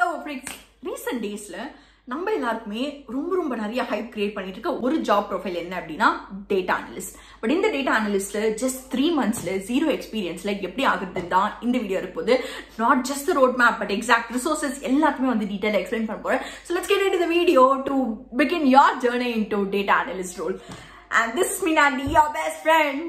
friends recent டேஸ்ல நம்ம எல்லாருக்குமே ரொம்ப ரொம்ப நிறைய ஹைப் கிரியேட் பண்ணிட்டு இருக்க ஒரு ஜாப் ப்ரொஃபைல் என்ன அப்படின்னா டேட்டா அனலிஸ்ட் பட் இந்த டேட்டா அனலிஸ்ட்ல ஜஸ்ட் த்ரீ மந்த்ஸ்ல ஜீரோ எக்ஸ்பீரியன்ஸ்ல எப்படி ஆகுது தான் இந்த வீடியோ இருப்போது not just road map but exact resources எல்லாத்தையுமே வந்து டீடைல் எக்ஸ்பிளைன் பண்ண போறேன் so let's get in the video to begin your journey into data analyst role and this மீனாண்டி your best friend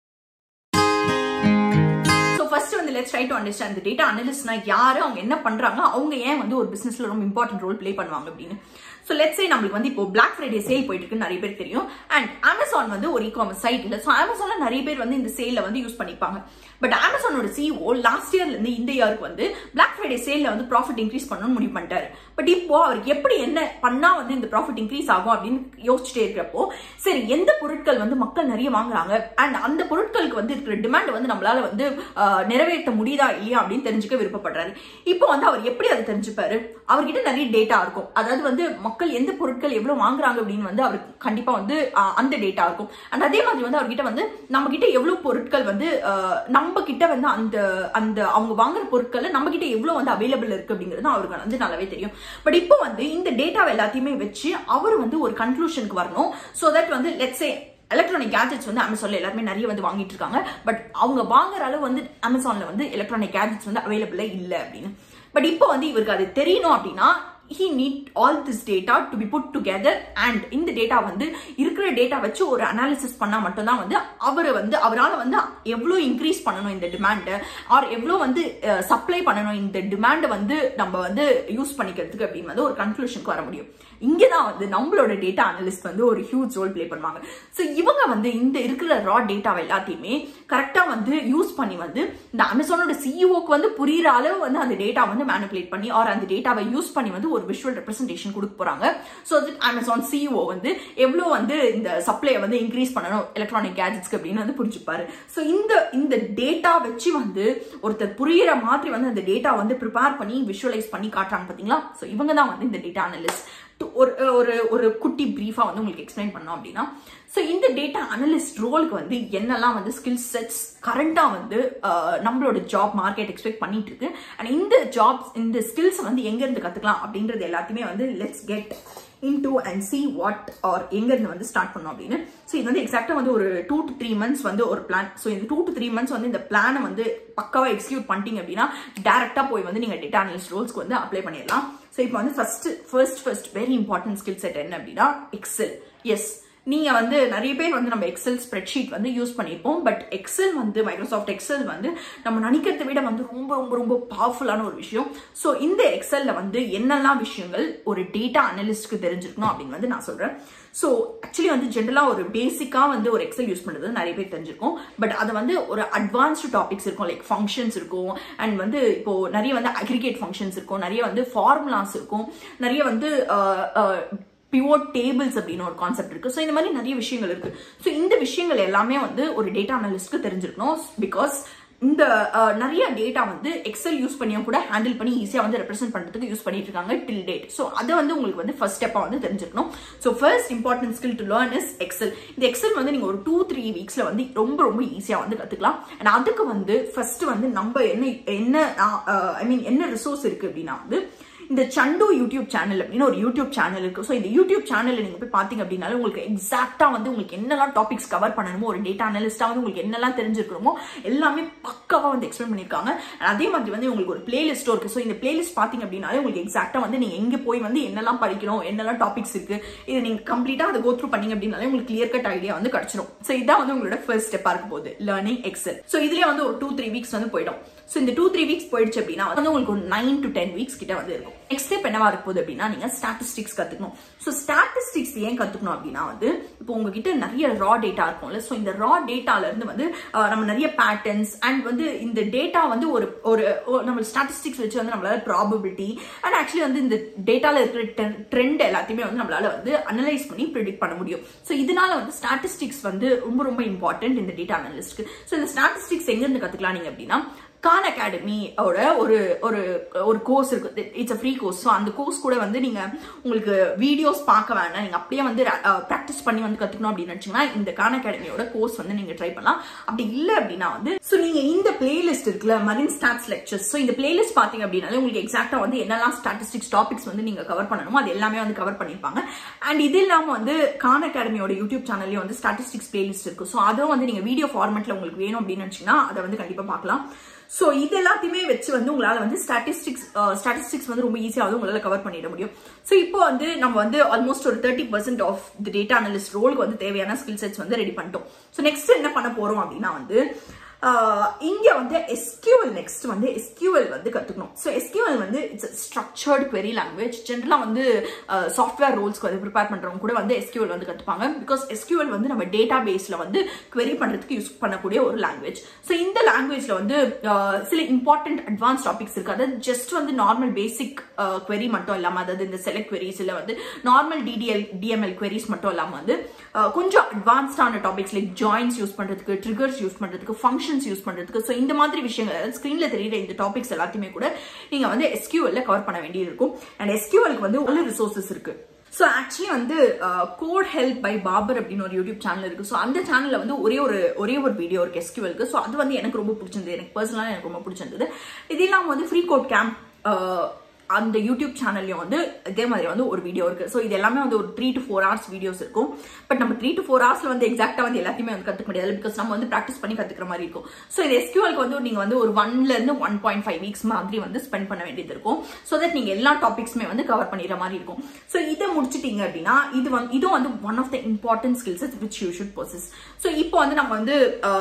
so first வந்து let's try to understand இந்த data அனலிஸ்ட்னா யாரு அவங்க என்ன பண்றாங்க அவங்க ஏன் வந்து ஒரு பிசினஸ்ல ரொம்ப இம்பார்ட்டன்ட் ரோல் ப்ளே பண்ணுவாங்க அப்படின்னு ஸோ லெட்ஸ் சே நம்மளுக்கு வந்து இப்போ பிளாக் ஃப்ரைடே சேல் போயிட்டு இருக்குன்னு நிறைய பேர் தெரியும் அண்ட் அமேசான் வந்து ஒரு இ காமர்ஸ் சைட் இல்லை ஸோ அமேசான்ல நிறைய பேர் வந்து இந்த சேல வந்து யூஸ் பண்ணிப்பாங்க பட் அமேசானோட சிஓ லாஸ்ட் இயர்ல இருந்து இந்த இயருக்கு வந்து பிளாக் ஃப்ரைடே சேல்ல வந்து ப்ராஃபிட் இன்க்ரீஸ் பண்ணணும்னு முடிவு பண்ணிட்டாரு பட் இப்போ அவருக்கு எப்படி என்ன பண்ணா வந்து இந்த ப்ராஃபிட் இன்க்ரீஸ் ஆகும் அப்படின்னு யோசிச்சுட்டே இருக்கிறப்போ சரி எந்த பொருட்கள் வந்து மக்கள் நிறைய வாங்குறாங்க அண்ட் அந்த பொருட்களுக்கு வந்து இருக்கிற டிமாண்ட் வந்து நம்மளால வந்து ஆஹ், நிறைவேற்ற முடியுதா இல்லையா அப்படின்னு தெரிஞ்சுக்க விருப்பப்படுறாரு இப்போ வந்து அவர் எப்படி அதை தெரிஞ்சுப்பாரு அவர்கிட்ட நிறைய டேட்டா இருக்கும் அதாவது வந்து மக்கள் எந்த பொருட்கள் எவ்வளவு வாங்குறாங்க அப்படின்னு வந்து அவருக்கு கண்டிப்பா வந்து ஆஹ், அந்த டேட்டா இருக்கும் அண்ட் அதே மாதிரி வந்து அவர்கிட்ட வந்து நம்ம கிட்ட எவ்வளவு பொருட்கள் வந்து ஆஹ், நம்ம கிட்ட வந்து அந்த அந்த அவங்க வாங்குற பொருட்கள் நம்ம கிட்ட எவ்வளவு வந்து அவைலபிள் இருக்கு அப்படிங்கிறது அவருக்கு வந்து நல்லாவே தெரியும் பட் இப்போ வந்து இந்த டேட்டாவை எல்லாத்தையுமே வச்சு அவர் வந்து ஒரு கன்க்ளூஷனுக்கு வரணும் ஸோ தட் வந்து லெட்ஸே எலக்ட்ரானிக் கேஜெட்ஸ் வந்து அமேசான்ல எல்லாருமே நிறைய வந்து வாங்கிட்டு இருக்காங்க பட் அவங்க வாங்குற அளவு வந்து அமேசான்ல வந்து எலக்ட்ரானிக் கேஜெட்ஸ் வந்து அவைலபிளா இல்லை அப்படின்னு பட் இப்போ வந்து இவருக்கு அது தெரியணும் அப்படின்னா he need all this data to be put together and இந்த டேட்டா வந்து இருக்கிற டேட்டா வச்சு ஒரு அனாலிசிஸ் பண்ணா மட்டும்தான் வந்து அவர் வந்து அவரால் வந்து எவ்வளோ இன்க்ரீஸ் பண்ணணும் இந்த டிமாண்டை ஆர் எவ்வளோ வந்து சப்ளை பண்ணணும் இந்த டிமாண்டை வந்து நம்ம வந்து யூஸ் பண்ணிக்கிறதுக்கு அப்படின்னு வந்து ஒரு கன்க்ளூஷனுக்கு வர முடியும் இங்கே தான் வந்து நம்மளோட டேட்டா அனலிஸ்ட் வந்து ஒரு ஹியூஜ் ரோல் ப்ளே பண்ணுவாங்க ஸோ இவங்க வந்து இந்த இருக்கிற ரா டேட்டாவை எல்லாத்தையுமே கரெக்டாக வந்து யூஸ் பண்ணி வந்து இந்த அமேசானோட சிஇஓக்கு வந்து புரியுற அளவு வந்து அந்த டேட்டா வந்து மேனிபுலேட் பண்ணி ஆர் அந்த டேட்டாவை யூஸ் பண்ணி வந்து ஒரு விஷுவல் ரெப்ரஸன்டேஷன் கொடுக்க போறாங்க ஸோ தட் அமேசான் சிஇஓ வந்து எவ்வளோ வந்து இந்த சப்ளையை வந்து இன்க்ரீஸ் பண்ணணும் எலக்ட்ரானிக் கேஜெட்ஸ்க்கு அப்படின்னு வந்து புரிஞ்சுப்பாரு ஸோ இந்த இந்த டேட்டா வச்சு வந்து ஒருத்தர் புரியுற மாதிரி வந்து அந்த டேட்டா வந்து ப்ரிப்பேர் பண்ணி விஷுவலைஸ் பண்ணி காட்டுறாங்க பார்த்தீங்களா ஸோ இவங்க தான் வந்து இந்த டேட்டா அனலிஸ்ட் ஒரு ஒரு ஒரு குட்டி பிரீஃபா வந்து உங்களுக்கு எக்ஸ்பிளைன் பண்ணோம் அப்படின்னா ஸோ இந்த டேட்டா அனலிஸ்ட் ரோலுக்கு வந்து என்னெல்லாம் வந்து ஸ்கில் செட்ஸ் கரண்டா வந்து அஹ், நம்மளோட ஜாப் மார்க்கெட் எக்ஸ்பெக்ட் பண்ணிட்டு இருக்கு அண்ட் இந்த ஜாப்ஸ் இந்த ஸ்கில்ஸ் வந்து எங்க இருந்து கத்துக்கலாம் அப்படின்றது எல்லாத்தையுமே வந்து let's get into and see what are எங்க இருந்து வந்து ஸ்டார்ட் பண்ணோம் அப்படின்னு ஸோ இது வந்து எக்ஸாக்டா வந்து ஒரு டூ டு த்ரீ மந்த்ஸ் வந்து ஒரு பிளான் ஸோ இந்த டூ டு த்ரீ மந்த்ஸ் வந்து இந்த பிளானை வந்து பக்காவா எக்ஸிக்யூட் பண்ணிட்டீங்க அப்படின்னா டேரக்டா போய் வந்து நீங்க டேட்டா அனலிஸ்ட் ரோல்ஸ்க்கு வந்து அப்ளை பண்ணிடலாம் ஸோ இப்போ வந்து first first first very important skill set என்ன அப்படின்னா எக்ஸல் எஸ் நீங்க வந்து நிறைய பேர் வந்து நம்ம எக்ஸல் ஸ்ப்ரெட்ஷீட் வந்து யூஸ் பண்ணியிருப்போம் பட் எக்ஸல் வந்து மைக்ரோசாஃப்ட் எக்ஸல் வந்து நம்ம நினைக்கிறத விட வந்து ரொம்ப ரொம்ப ரொம்ப பவர்ஃபுல்லான ஒரு விஷயம் ஸோ இந்த எக்ஸல்ல வந்து என்னெல்லாம் விஷயங்கள் ஒரு டேட்டா அனலிஸ்ட்க்கு தெரிஞ்சிருக்கணும் அப்படின்னு வந்து நான் சொல்றேன் ஸோ ஆக்சுவலி வந்து ஜென்ரலாக ஒரு பேசிக்காக வந்து ஒரு எக்ஸல் யூஸ் பண்ணுறது நிறைய பேர் தெரிஞ்சிருக்கும் பட் அது வந்து ஒரு அட்வான்ஸ்டு டாபிக்ஸ் இருக்கும் லைக் ஃபங்க்ஷன்ஸ் இருக்கும் அண்ட் வந்து இப்போ நிறைய வந்து அக்ரிகேட் ஃபங்க்ஷன்ஸ் இருக்கும் நிறைய வந்து ஃபார்முலாஸ் இருக்கும் நிறைய வந்து பிவோட் டேபிள்ஸ் அப்படின்னு ஒரு கான்செப்ட் இருக்கு ஸோ இந்த மாதிரி நிறைய விஷயங்கள் இருக்கு ஸோ இந்த விஷயங்கள் எல்லாமே வந்து ஒரு டேட்டா அனலிஸ்ட்க்கு தெரிஞ்சிருக்கணும் பிகாஸ் இந்த அஹ், நிறைய டேட்டா வந்து எக்ஸல் யூஸ் பண்ணியும் கூட ஹேண்டில் பண்ணி ஈஸியாக வந்து ரெப்ரசென்ட் பண்ணுறதுக்கு யூஸ் பண்ணிட்டு இருக்காங்க டில் டேட் ஸோ அதை வந்து உங்களுக்கு வந்து ஃபர்ஸ்ட் ஸ்டெப்பாக வந்து தெரிஞ்சிருக்கணும் so first important skill to learn is Excel இந்த எக்ஸல் வந்து நீங்கள் ஒரு டூ த்ரீ வீக்ஸில் வந்து ரொம்ப ரொம்ப ஈஸியாக வந்து கற்றுக்கலாம் அண்ட் அதுக்கு வந்து ஃபர்ஸ்ட் வந்து நம்ம என்ன என்ன ஐ மீன் என்ன ரிசோர்ஸ் இருக்கு அப்படின்னா வந்து இந்த சண்டு யூடியூப் சேனல் அப்படின்னு ஒரு யூடியூப் சேனல் இருக்கு ஸோ இந்த யூடியூப் சேனல்ல நீங்க போய் பாத்தீங்க அப்படின்னாலும் உங்களுக்கு எக்ஸாக்டா வந்து உங்களுக்கு என்னெல்லாம் டாபிக்ஸ் கவர் பண்ணணுமோ ஒரு டேட்டா அனலிஸ்டா வந்து உங்களுக்கு என்னெல்லாம் தெரிஞ்சிருக்கணுமோ எல்லாமே பக்காவா வந்து எக்ஸ்பிளைன் பண்ணிருக்காங்க And அதே மாதிரி வந்து உங்களுக்கு ஒரு பிளேலிஸ்டும் இருக்கு ஸோ இந்த பிளேலிஸ்ட் பாத்தீங்க அப்படின்னாலே உங்களுக்கு எக்ஸாக்டா வந்து நீங்க எங்க போய் வந்து என்னெல்லாம் படிக்கணும் என்னெல்லாம் டாபிக்ஸ் இருக்கு இது நீங்க கம்ப்ளீட்டா அதை கோ த்ரூ பண்ணீங்க அப்படின்னாலே உங்களுக்கு கிளியர் கட் ஐடியா வந்து கிடைச்சிரும் ஸோ இதான் வந்து உங்களோட ஃபர்ஸ்ட் ஸ்டெப்பா இருக்க போகுது லேர்னிங் எக்ஸல் ஸோ இதுலயே வந்து ஒரு டூ த்ரீ வீக்ஸ் வந்து போயிடும் ஸோ இந்த டூ த்ரீ வீக்ஸ் போயிடுச்சு அப்படின்னா வந்து உங்களுக்கு ஒரு நைன் டு டென் வீக்ஸ் கிட்ட வந்து இருக்கும் நெக்ஸ்ட் ஸ்டெப் என்னவா இருக்க போகுது அப்படின்னா நீங்க ஸ்டாட்டிஸ்டிக்ஸ் கத்துக்கணும் ஸோ ஸ்டாட்டிஸ்டிக்ஸ் ஏன் கத்துக்கணும் அப்படின்னா வந்து இப்போ உங்ககிட்ட நிறைய ரா டேட்டா இருக்கும்ல ஸோ இந்த ரா டேட்டால இருந்து வந்து அஹ், நம்ம நிறைய பேட்டர்ன்ஸ் அண்ட் வந்து இந்த டேட்டா வந்து ஒரு ஒரு ஒரு- நம்ம ஸ்டாட்டிஸ்டிக்ஸ் வச்சு வந்து நம்மளால ப்ராபபிலிட்டி அண்ட் ஆக்சுவலி வந்து இந்த டேட்டால இருக்கிற ட்ரெண்ட் எல்லாத்தையுமே வந்து நம்மளால வந்து அனலைஸ் பண்ணி ப்ரிடிக்ட் பண்ண முடியும் ஸோ இதனால வந்து ஸ்டாட்டிஸ்டிக்ஸ் வந்து ரொம்ப ரொம்ப இம்பார்ட்டன்ட் இந்த டேட்டா அனலிஸ்ட்க்கு ஸோ இந்த ஸ்டாட்டிஸ்டிக்ஸ் எங்க இருந்து கத்துக்கலாம் நீங்க அப்படின்னா கான் அகாடமியோட ஒரு ஒரு ஒரு கோர்ஸ் இருக்கு it's a free course so அந்த கோர்ஸ் கூட வந்து நீங்க உங்களுக்கு வீடியோஸ் பார்க்க வேண்டாம் நீங்க அப்படியே வந்து ப்ராக்டிஸ் பண்ணி வந்து கத்துக்கணும் அப்படின்னு நினைச்சீங்கன்னா இந்த கான் அகாடமியோட கோர்ஸ் வந்து நீங்க ட்ரை பண்ணலாம் அப்படி இல்லை அப்படின்னா வந்து ஸோ நீங்க இந்த பிளேலிஸ்ட் இருக்குல்ல மரின் ஸ்டாட்ஸ் லெக்சர்ஸ் ஸோ இந்த பிளேலிஸ்ட் பாத்தீங்க அப்படின்னாலே உங்களுக்கு எக்ஸாக்டா வந்து என்னெல்லாம் ஸ்டாட்டிஸ்டிக்ஸ் டாபிக்ஸ் வந்து நீங்க கவர் பண்ணணுமோ அது எல்லாமே வந்து கவர் பண்ணிருப்பாங்க அண்ட் இது இல்லாம வந்து கான் அகாடமியோட யூடியூப் சேனல்லையும் வந்து ஸ்டாட்டிஸ்டிக்ஸ் பிளேலிஸ்ட் இருக்கு ஸோ அதுவும் வந்து நீங்க வீடியோ ஃபார்மேட்ல உங்களுக்கு வேணும் அப்படின்னு நினைச்சீங்கன்னா அதை வந்து கண்டிப்பா பார்க்கலாம் ஸோ இது எல்லாத்தையுமே வச்சு வந்து உங்களால வந்து ஸ்டாட்டிஸ்டிக்ஸ் ஸ்டாட்டிஸ்டிக்ஸ் வந்து ரொம்ப ஈஸியாக வந்து உங்களால கவர் பண்ணிட முடியும் ஸோ இப்போ வந்து நம்ம வந்து ஆல்மோஸ்ட் ஒரு thirty percent of the data analyst ரோலுக்கு வந்து தேவையான ஸ்கில் செட்ஸ் வந்து ரெடி பண்ணிட்டோம் ஸோ நெக்ஸ்ட் என்ன பண்ண போறோம் அப்படின்னா வந்து இங்க வந்து எஸ்கியூஎல் நெக்ஸ்ட் வந்து எஸ்கியூஎல் வந்து கத்துக்கணும் ஸோ எஸ்கியூஎல் வந்து இட்ஸ் ஸ்ட்ரக்சர்ட் query லாங்குவேஜ் ஜென்ரலா வந்து சாஃப்ட்வேர் ரோல்ஸ்க்கு வந்து ப்ரிப்பேர் பண்றவங்க கூட வந்து எஸ்கியூஎல் வந்து கத்துப்பாங்க பிகாஸ் எஸ்கியூஎல் வந்து நம்ம டேட்டா பேஸ்ல வந்து query பண்றதுக்கு யூஸ் பண்ணக்கூடிய ஒரு லாங்குவேஜ் ஸோ இந்த லாங்குவேஜ்ல வந்து சில இம்பார்ட்டன்ட் அட்வான்ஸ் டாபிக்ஸ் இருக்கு அதாவது ஜஸ்ட் வந்து நார்மல் பேசிக் query மட்டும் இல்லாம அதாவது இந்த செலக்ட் queries இல்ல வந்து நார்மல் டிடிஎல் டிஎம்எல் queries மட்டும் இல்லாம வந்து கொஞ்சம் அட்வான்ஸ்டான டாபிக்ஸ் லைக் ஜாயின்ஸ் யூஸ் பண்றதுக்கு ட்ரிகர்ஸ் யூஸ் பண்றதுக்கு ஃபங்க்ஷன்ஸ் யூஸ் பண்றதுக்கு ஸோ இந்த மாதிரி விஷயங்கள் அதாவது ஸ்க்ரீன்ல தெரியுற இந்த டாபிக்ஸ் எல்லாத்தையுமே கூட நீங்க வந்து எஸ்கியூஎல்ல கவர் பண்ண வேண்டியது இருக்கும் அண்ட் எஸ்கியூஎல்க்கு வந்து ஒரு ரிசோர்சஸ் இருக்கு ஸோ ஆக்சுவலி வந்து கோட் ஹெல்ப் பை பாபர் அப்படின்னு ஒரு யூடியூப் சேனல் இருக்கு ஸோ அந்த சேனல்ல வந்து ஒரே ஒரு ஒரே ஒரு வீடியோ இருக்கு எஸ்கியூஎல்க்கு ஸோ அது வந்து எனக்கு ரொம்ப பிடிச்சிருந்தது எனக்கு பர்சனலாக எனக்கு ரொம்ப பிடிச்சிருந்தது இது இல்லாமல் வந்து ஃப்ரீ கோட் கேம்ப் அந்த யூடியூப் சேனல்லையும் வந்து இதே மாதிரி வந்து ஒரு வீடியோ இருக்கு ஸோ இது எல்லாமே வந்து ஒரு three to four hours videos இருக்கும் பட் நம்ம த்ரீ டு ஃபோர் ஹவர்ஸ்ல வந்து எக்ஸாக்டா வந்து எல்லாத்தையுமே வந்து கத்துக்க முடியாது பிகாஸ் நம்ம வந்து ப்ராக்டிஸ் பண்ணி கத்துக்கிற மாதிரி இருக்கும் ஸோ இது எஸ்கியூஎல்க்கு வந்து நீங்க வந்து ஒரு ஒன்ல இருந்து ஒன் பாயிண்ட் ஃபைவ் வீக்ஸ் மாதிரி வந்து ஸ்பெண்ட் பண்ண வேண்டியது இருக்கும் ஸோ தட் நீங்க எல்லா டாபிக்ஸுமே வந்து கவர் பண்ணிடுற மாதிரி இருக்கும் ஸோ இதை முடிச்சிட்டீங்க அப்படின்னா இது வந்து இதுவும் வந்து one of the important skills which you should possess so இப்போ வந்து நம்ம வந்து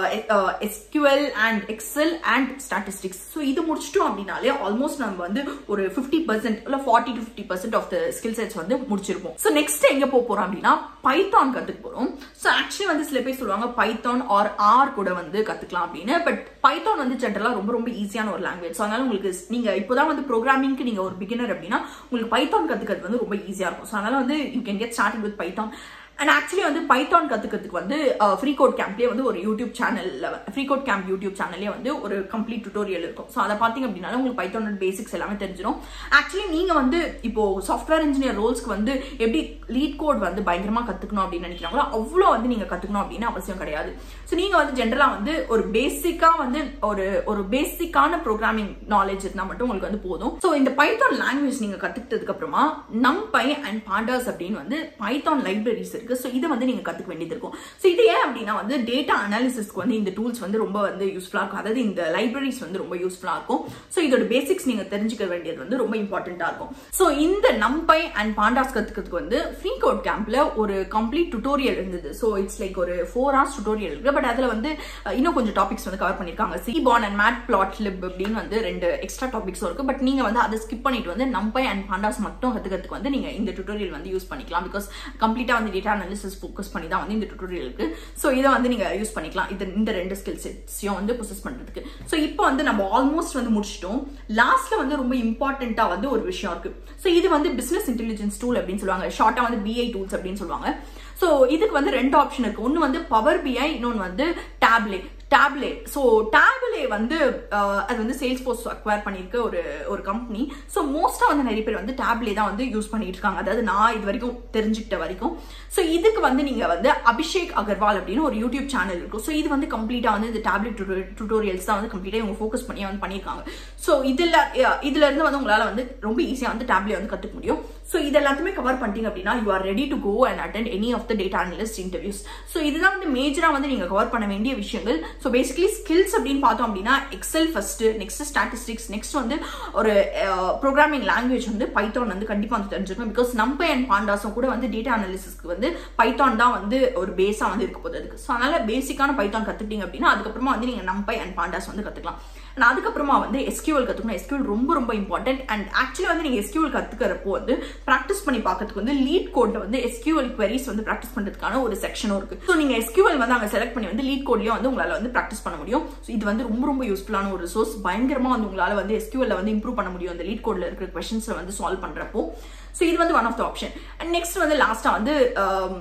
SQL and Excel and statistics so இது முடிச்சிட்டோம் அப்படின்னாலே ஆல்மோஸ்ட் நம்ம வந்து ஒரு ஃபிஃப்டி பர்சன்ட் இல்லை forty to fifty percent of the skill sets வந்து முடிச்சிருப்போம் ஸோ நெக்ஸ்ட் எங்க போக போறோம் அப்படின்னா பைத்தான் கத்துக்க போறோம் ஸோ ஆக்சுவலி வந்து சில பேர் சொல்லுவாங்க பைத்தான் ஆர் ஆர் கூட வந்து கத்துக்கலாம் அப்படின்னு பட் பைத்தான் வந்து ஜென்ரலா ரொம்ப ரொம்ப ஈஸியான ஒரு லாங்குவேஜ் ஸோ அதனால உங்களுக்கு நீங்க இப்போதான் வந்து ப்ரோக்ராமிங்க்கு நீங்க ஒரு பிகினர் அப்படின்னா உங்களுக்கு பைத்தான் கத்துக்கிறது வந்து ரொம்ப ஈஸியா இருக்கும் ஸோ அதனால வந்து you can get start with Python and actually வந்து பைத்தான் கத்துக்கிறதுக்கு வந்து ஃப்ரீ கோட் கேம்ப்லேயே வந்து ஒரு யூடியூப் சேனல்ல ஃப்ரீ கோட் கேம்ப் யூடியூப் சேனல்லே வந்து ஒரு கம்ப்ளீட் டுட்டோரியல் இருக்கும் ஸோ அதை பார்த்தீங்க அப்படின்னாலும் உங்களுக்கு பைத்தானோட பேசிக்ஸ் எல்லாமே தெரிஞ்சிடும் ஆக்சுவலி நீங்க வந்து இப்போ சாஃப்ட்வேர் இன்ஜினியர் ரோல்ஸ்க்கு வந்து எப்படி லீட் கோட் வந்து பயங்கரமா கத்துக்கணும் அப்படின்னு நினைக்கிறாங்களோ அவ்வளோ வந்து நீங்க கத்துக்கணும் அப்படின்னு அவசியம் கிடையாது ஸோ நீங்க வந்து ஜென்ரலா வந்து ஒரு பேசிக்கா வந்து ஒரு ஒரு பேசிக்கான ப்ரோக்ராமிங் நாலேஜ் இருந்தால் மட்டும் உங்களுக்கு வந்து போதும் ஸோ இந்த பைத்தான் லாங்குவேஜ் நீங்க கத்துக்கிட்டதுக்கு அப்புறமா நம்பை அண்ட் பாண்டாஸ் அப்படின்னு வந்து பைத்தான் லைப்ரரிஸ் இருக்கு ஸோ இதை வந்து நீங்க கத்துக்க வேண்டியது இருக்கும் ஸோ இது ஏன் அப்படின்னா வந்து டேட்டா அனாலிசிஸ்க்கு வந்து இந்த டூல்ஸ் வந்து ரொம்ப வந்து யூஸ்ஃபுல்லா இருக்கும் அதாவது இந்த லைப்ரரிஸ் வந்து ரொம்ப யூஸ்ஃபுல்லா இருக்கும் ஸோ இதோட பேசிக்ஸ் நீங்க தெரிஞ்சுக்க வேண்டியது வந்து ரொம்ப இம்பார்ட்டண்டா இருக்கும் ஸோ இந்த நம்பை அண்ட் பாண்டாஸ் கத்துக்கிறதுக்கு வந்து ஃப்ரீ கோட் கேம்ப்ல ஒரு கம்ப்ளீட் டுட்டோரியல் இருந்தது ஸோ இட்ஸ் லைக் ஒரு ஃபோர் ஹவர்ஸ் டுட்டோரியல் இருக்கு பட் அதுல வந்து இன்னும் கொஞ்சம் டாபிக்ஸ் வந்து கவர் பண்ணிருக்காங்க Seaborn and matplotlib அப்படின்னு வந்து ரெண்டு எக்ஸ்ட்ரா டாபிக்ஸும் இருக்கு பட் நீங்க வந்து அதை ஸ்கிப் பண்ணிட்டு வந்து நம்பை அண்ட் பாண்டாஸ் மட்டும் கத்துக்கிறதுக்கு வந்து நீங்க இந்த டுட்டோரியல் வந்து யூஸ் பண்ணிக்கலாம் பிகாஸ் கம்ப்ளீட்டா வந்து டேட்டா அனாலிசிஸ் ஃபோக்கஸ் பண்ணி தான் வந்து இந்த டுட்டோரியல் இருக்கு ஸோ இதை வந்து நீங்க யூஸ் பண்ணிக்கலாம் இது இந்த ரெண்டு ஸ்கில் செட்ஸையும் வந்து ப்ரொசஸ் பண்றதுக்கு ஸோ இப்போ வந்து நம்ம ஆல்மோஸ்ட் வந்து முடிச்சிட்டோம் லாஸ்ட்ல வந்து ரொம்ப இம்பார்ட்டண்டா வந்து ஒரு விஷயம் இருக்கு ஸோ இது வந்து பிசினஸ் இன்டெலிஜென்ஸ் டூல் அப்படின்னு சொல்லுவாங்க ஷார்ட்டா வந்து பிஐ டூல்ஸ் அப்படின்னு சொல்லுவாங்க ஸோ இதுக்கு வந்து ரெண்டு ஆப்ஷன் இருக்கு ஒன்று வந்து பவர் பிஐ இன்னொன்று வந்து டேப்லே டேப்லே ஸோ டேப்லே வந்து அது வந்து சேல்ஸ் போர்ஸ் அக்வயர் பண்ணியிருக்க ஒரு ஒரு கம்பெனி ஸோ மோஸ்ட்டாக வந்து நிறைய பேர் வந்து டேப்லே தான் வந்து யூஸ் பண்ணிட்டு இருக்காங்க அதாவது நான் இது வரைக்கும் தெரிஞ்சுக்கிட்ட வரைக்கும் ஸோ இதுக்கு வந்து நீங்கள் வந்து அபிஷேக் அகர்வால் அப்படின்னு ஒரு யூடியூப் சேனல் இருக்கும் ஸோ இது வந்து கம்ப்ளீட்டாக வந்து இந்த டேப்லெட் டுட்டோரியல்ஸ் தான் வந்து கம்ப்ளீட்டாக இவங்க ஃபோக்கஸ் பண்ணி வந்து பண்ணியிருக்காங்க ஸோ இதில் இதுல இருந்து வந்து உங்களால் வந்து ரொம்ப ஈஸியாக வந்து டேப்லே வந்து கற்றுக்க முடியும் ஸோ இது எல்லாத்தையுமே கவர் பண்ணிட்டீங்க அப்படின்னா you are ready to go and attend any of the data analyst interviews so இதுதான் வந்து மேஜராக வந்து நீங்கள் கவர் பண்ண வேண்டிய விஷயங்கள் ஸோ பேசிக்கலி ஸ்கில்ஸ் அப்படின்னு பார்த்தோம் அப்படின்னா Excel first next statistics next வந்து ஒரு ப்ரோக்ராமிங் லாங்குவேஜ் வந்து பைத்தான் வந்து கண்டிப்பாக வந்து தெரிஞ்சிருக்கும் பிகாஸ் நம்பை அண்ட் பாண்டாஸும் கூட வந்து டேட்டா அனாலிசிஸ்க்கு வந்து பைத்தான் தான் வந்து ஒரு பேஸாக வந்து இருக்க போகுது அதுக்கு ஸோ அதனால பேசிக்கான பைத்தான் கற்றுட்டீங்க அப்படின்னா அதுக்கப்புறமா வந்து நீங்கள் நம்பை அண்ட் பாண்டாஸ் வந்து கற்றுக்கலாம் அண்ட் அதுக்கப்புறமா வந்து எஸ்கியூஎல் கற்றுக்கணும் எஸ்கியூஎல் ரொம்ப ரொம்ப இம்பார்ட்டன்ட் அண்ட் ஆக்சுவலி வந்து நீங்கள் எஸ்கியூஎல் கற்றுக்கிறப்போ வந்து ப்ராக்டிஸ் பண்ணி பார்க்கறதுக்கு வந்து லீட் கோட்ல வந்து எஸ்கியூஎல் queries வந்து ப்ராக்டிஸ் பண்ணுறதுக்கான ஒரு செக்ஷனும் இருக்கு ஸோ நீங்கள் எஸ்கியூஎல் வந்து அங்கே செலக்ட் பண்ணி வந்து லீட் கோட்லயும் வந்து உங்களால் வந்து ப்ராக்டிஸ் பண்ண முடியும் ஸோ இது வந்து ரொம்ப ரொம்ப யூஸ்ஃபுல்லான ஒரு ரிசோர்ஸ் பயங்கரமாக வந்து உங்களால் வந்து எஸ்கியூஎல்ல வந்து இம்ப்ரூவ் பண்ண முடியும் அந்த லீட் கோட்ல இருக்கிற கொஸ்டின்ஸை வந்து சால்வ் பண்ணுறப்போ ஸோ இது வந்து one of the option and next வந்து லாஸ்ட்டாக வந்து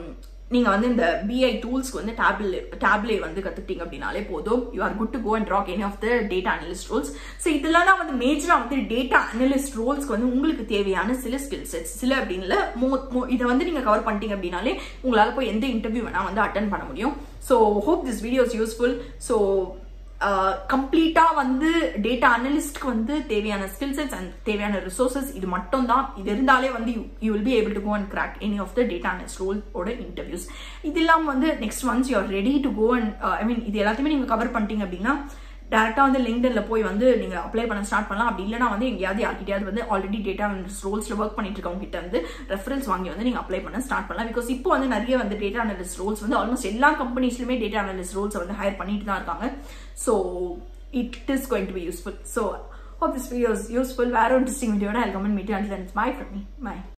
நீங்க வந்து இந்த பிஐ டூல்ஸ்க்கு வந்து டேப்லே டேப்லே வந்து கத்துக்கிட்டீங்க அப்படின்னாலே போதும் you are good to go and rock any of the data analyst roles so இதெல்லாம் தான் வந்து மேஜரா வந்து டேட்டா அனலிஸ்ட் ரோல்ஸ்க்கு வந்து உங்களுக்கு தேவையான சில ஸ்கில் செட்ஸ் சில அப்படின்ல மோ மோ- இதை வந்து நீங்க கவர் பண்ணிட்டீங்க அப்படின்னாலே உங்களால போய் எந்த இன்டர்வியூ வேணா வந்து அட்டன் பண்ண முடியும் so hope this videos useful so கம்ப்ளீட்டா வந்து டேட்டா அனலிஸ்ட்க்கு வந்து தேவையான ஸ்கில் செட்ஸ் அண்ட் தேவையான ரிசோர்சஸ் இது மட்டும் தான் இது இருந்தாலே வந்து you will be able to go and crack any of the data analyst role ஓட இன்டர்வியூஸ் இது இல்லாமல் வந்து next once you are ready to go and I mean இது எல்லாத்தையுமே நீங்க கவர் பண்ணிட்டீங்க அப்படின்னா டேரக்டா வந்து லிங்க்டின்ல போய் வந்து நீங்க அப்ளை பண்ண ஸ்டார்ட் பண்ணலாம் அப்படி இல்லைனா வந்து எங்கேயாவது யார்கிட்டயாவது வந்து ஆல்ரெடி டேட்டா அனலிஸ்ட் ரோல்ஸ்ல ஒர்க் பண்ணிட்டு இருக்கவங்க கிட்ட வந்து ரெஃபரன்ஸ் வாங்கி வந்து நீங்க அப்ளை பண்ண ஸ்டார்ட் பண்ணலாம் பிகாஸ் இப்போ வந்து நிறைய வந்து டேட்டா அனலிஸ்ட் ரோல்ஸ் வந்து ஆல்மோஸ்ட் எல்லா கம்பெனிஸ்லுமே டேட்டா அனலிஸ்ட் ரோல்ஸ் வந்து ஹையர் பண்ணிட்டு தான் இருக்காங்க so it is going to be useful so hope this video is useful வேற ஒரு இன்ட்ரெஸ்டிங் வீடியோட I comment meet and then bye from me by